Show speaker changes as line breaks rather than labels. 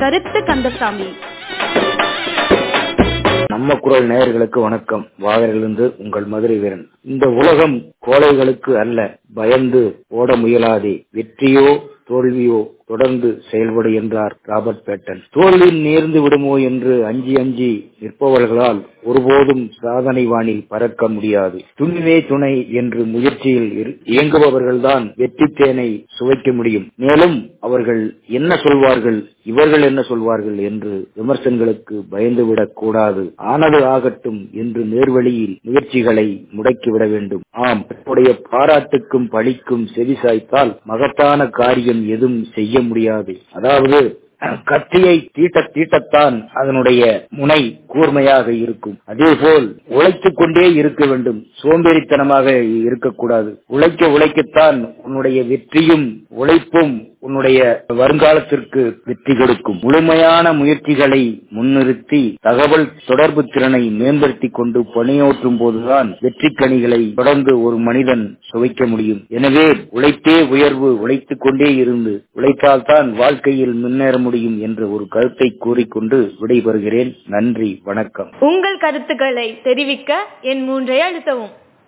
கருத்து கந்தசாமி
நம்ம குரல் நேயர்களுக்கு வணக்கம் வாகரிலிருந்து உங்கள் மதுரை வீரன் இந்த உலகம் கோழைகளுக்கு அல்ல பயந்து ஓட முயலாதே வெற்றியோ தோல்வியோ தொடர்ந்து செயல்படு என்றார் ராபர்ட் பேட்டன் தோல்வி நேர்ந்து விடுமோ என்று அஞ்சி அஞ்சி நிற்பவர்களால் ஒருபோதும் சாதனை வானில் பறக்க முடியாது துணிவே துணை என்று முயற்சியில் இயங்குபவர்கள்தான் வெற்றி தேனை சுவைக்க முடியும் மேலும் அவர்கள் என்ன சொல்வார்கள் இவர்கள் என்ன சொல்வார்கள் என்று விமர்சனங்களுக்கு பயந்துவிடக் கூடாது ஆனது ஆகட்டும் என்று நேர்வழியில் முயற்சிகளை முடக்கிவிட வேண்டும் ஆம் உடைய பாராட்டுக்கும் பழிக்கும் செவிசாய்த்தால் மகத்தான காரியம் எதுவும் செய்ய முடியாது அதாவது கத்தியை தீட்ட தீட்டத்தான் அதனுடைய முனை கூர்மையாக இருக்கும் அதேபோல் உழைத்துக் கொண்டே இருக்க வேண்டும் சோம்பேறித்தனமாக இருக்கக்கூடாது உழைக்க உழைக்கத்தான் உன்னுடைய வெற்றியும் உழைப்பும் உன்னுடைய வருங்காலத்திற்கு வெற்றி கொடுக்கும் முழுமையான முயற்சிகளை முன்னிறுத்தி தகவல் தொடர்பு திறனை மேம்படுத்திக் கொண்டு பணியாற்றும் போதுதான் வெற்றி கனிகளை தொடர்ந்து ஒரு மனிதன் சுவைக்க முடியும் எனவே உழைத்தே உயர்வு உழைத்துக் கொண்டே இருந்து உழைத்தால்தான் வாழ்க்கையில் முன்னேற முடியும் என்ற ஒரு கருத்தை கூறிக்கொண்டு விடைபெறுகிறேன் நன்றி வணக்கம்
உங்கள் கருத்துக்களை தெரிவிக்க என் மூன்றை அழுத்தவும்